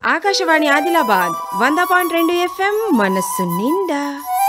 ఆకాశవాణి ఆదిలాబాద్ వంద పాయింట్ రెండు ఎఫ్ఎం మనస్సు నిండా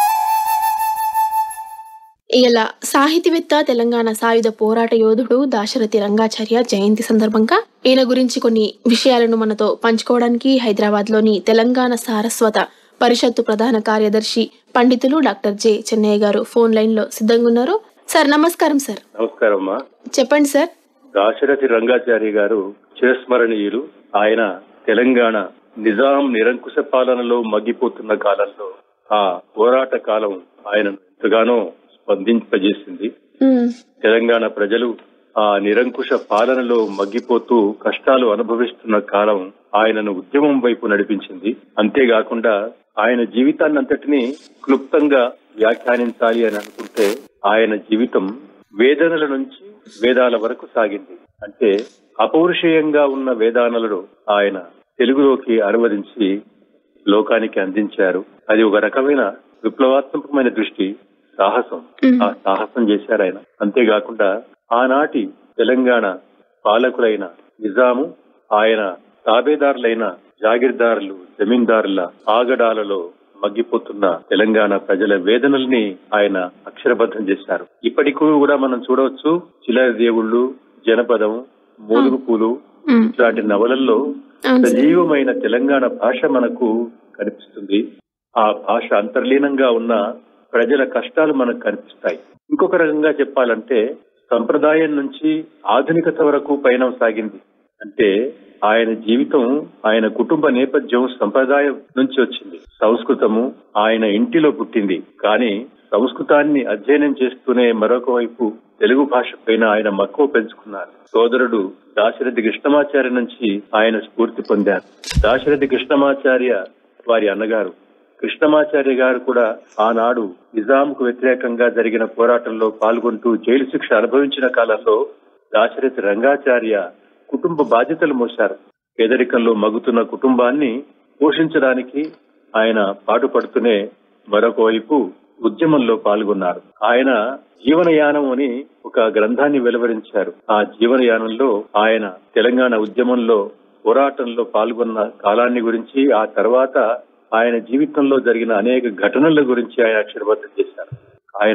ఇలా సాహితీవేత్త తెలంగాణ సాయుధ పోరాట యోధుడు దాశరథి రంగాచార్య జయంతి సందర్భంగా ఈయన గురించి కొన్ని విషయాలను మనతో పంచుకోవడానికి హైదరాబాద్ లోని తెలంగాణ సారస్వత పరిషత్తు ప్రధాన కార్యదర్శి పండితులు డాక్టర్ జె చెన్నయ్య గారు ఫోన్ లైన్ లో సిద్ధంగా ఉన్నారు సార్ నమస్కారం సార్ నమస్కారం అమ్మా చెప్పండి సార్ దాశరథి రంగాచారి గారు చిరస్మరణీయులు ఆయన తెలంగాణ నిజాం నిరంకుశ పాలనలో మగ్గిపోతున్న కాలంలో ఆ పోరాట కాలం ఆయనను ఎంతగానో స్పందింపజేసింది ఉమ్, తెలంగాణ ప్రజలు ఆ నిరంకుశ పాలనలో మగ్గిపోతూ కష్టాలు అనుభవిస్తున్న కాలం ఆయనను ఉద్యమం వైపు నడిపించింది అంతేకాకుండా ఆయన జీవితాన్ని అంతటినీ క్లుప్తంగా వ్యాఖ్యానించాలి అని అనుకుంటే ఆయన జీవితం వేదనల నుంచి వేదాల వరకు సాగింది అంటే అపౌరుషేయంగా ఉన్న వేదానలను ఆయన తెలుగులోకి అనువదించి లోకానికి అందించారు అది ఒక రకమైన విప్లవాత్మకమైన దృష్టి సాహసం ఆ సాహసం చేశారు ఆయన అంతేకాకుండా ఆనాటి తెలంగాణ పాలకులైన నిజాము ఆయన తాబేదారులైన జాగీర్దారులు జమీందారుల ఆగడాలలో మగ్గిపోతున్న తెలంగాణ ప్రజల వేదనల్ని ఆయన అక్షరబద్ధం చేశారు ఇప్పటికీ కూడా మనం చూడవచ్చు చిల్లర దేవుళ్ళు జనపదం మోదుగు పూలు ఉమ్, ఇట్లాంటి నవలల్లో అవును సార్ సజీవమైన తెలంగాణ భాష మనకు కనిపిస్తుంది ఆ భాష అంతర్లీనంగా ఉన్న ప్రజల కష్టాలు మనకు కనిపిస్తాయి ఇంకొక రకంగా చెప్పాలంటే సంప్రదాయం నుంచి ఆధునికత వరకు పయనం సాగింది అంటే ఆయన జీవితం ఆయన కుటుంబ నేపథ్యం సంప్రదాయం నుంచి వచ్చింది సంస్కృతము ఆయన ఇంటిలో పుట్టింది కానీ సంస్కృతాన్ని అధ్యయనం చేస్తూనే మరొక వైపు తెలుగు భాష పైన ఆయన మక్కువ పెంచుకున్నారు సోదరుడు దాశరథి కృష్ణమాచార్య నుంచి ఆయన స్ఫూర్తి పొందారు దాశరథి కృష్ణమాచార్య వారి అన్నగారు కృష్ణమాచార్య గారు కూడా ఆనాడు నిజాంకు వ్యతిరేకంగా జరిగిన పోరాటంలో పాల్గొంటూ జైలు శిక్ష అనుభవించిన కాలంలో దాశరథి రంగాచార్య కుటుంబ బాధ్యతలు మోశారు పేదరికంలో మగ్గుతున్న కుటుంబాన్ని పోషించడానికి ఆయన పాటుపడుతూనే మరొక వైపు ఉద్యమంలో పాల్గొన్నారు ఆయన జీవనయానం అని ఒక గ్రంథాన్ని వెలువరించారు ఆ జీవనయానంలో ఆయన తెలంగాణ ఉద్యమంలో పోరాటంలో పాల్గొన్న కాలాన్ని గురించి ఆ తర్వాత ఆయన జీవితంలో జరిగిన అనేక ఘటనల గురించి ఆయన అక్షరబద్ధం చేశారు ఆయన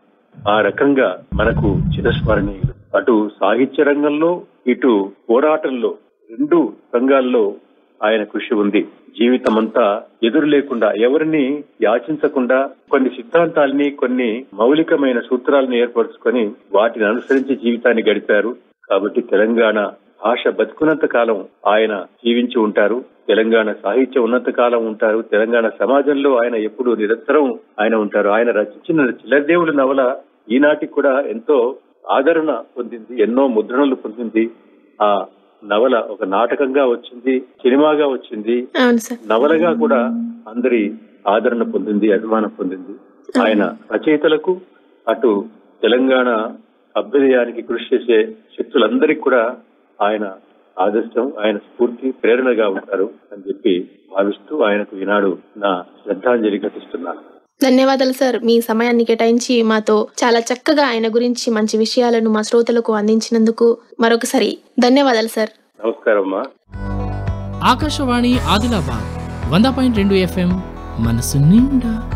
ఆ రకంగా మనకు చిరస్మరణీయులు అటు సాహిత్య రంగంలో ఇటు పోరాటంలో రెండు రంగాల్లో ఆయన కృషి ఉంది జీవితం అంతా ఎదురు లేకుండా ఎవరిని యాచించకుండా కొన్ని సిద్ధాంతాల్ని కొన్ని మౌలికమైన సూత్రాలను ఏర్పరచుకొని వాటిని అనుసరించి జీవితాన్ని గడిపారు కాబట్టి తెలంగాణ భాష బతుకున్నంత కాలం ఆయన జీవించి ఉంటారు తెలంగాణ సాహిత్యం ఉన్నంత కాలం ఉంటారు తెలంగాణ సమాజంలో ఆయన ఎప్పుడు నిరంతరం ఆయన ఉంటారు ఆయన రచించిన చిల్లరదేవుల నవల ఈనాటికి కూడా ఎంతో ఆదరణ పొందింది ఎన్నో ముద్రణలు పొందింది ఆ నవల ఒక నాటకంగా వచ్చింది సినిమాగా వచ్చింది అవును సార్ నవలగా కూడా అందరి ఆదరణ పొందింది అభిమానం పొందింది ఆయన రచయితలకు అటు తెలంగాణ అభ్యుదయానికి కృషి చేసే శక్తులందరికీ కూడా ఆయన ఆదర్శం ఆయన స్ఫూర్తి ప్రేరణగా ఉంటారు అని చెప్పి భావిస్తూ ఆయనకు ఈనాడు నా శ్రద్ధాంజలి ఘటిస్తున్నాను ధన్యవాదాలు సార్ మీ సమయాన్ని కేటాయించి మాతో చాలా చక్కగా ఆయన గురించి మంచి విషయాలను మా శ్రోతలకు అందించినందుకు మరొకసారి ధన్యవాదాలు సార్ నమస్కారం అమ్మా ఆకాశవాణి ఆదిలాబాద్ వంద పాయింట్ రెండు ఎఫ్ఎం మనసు నిండా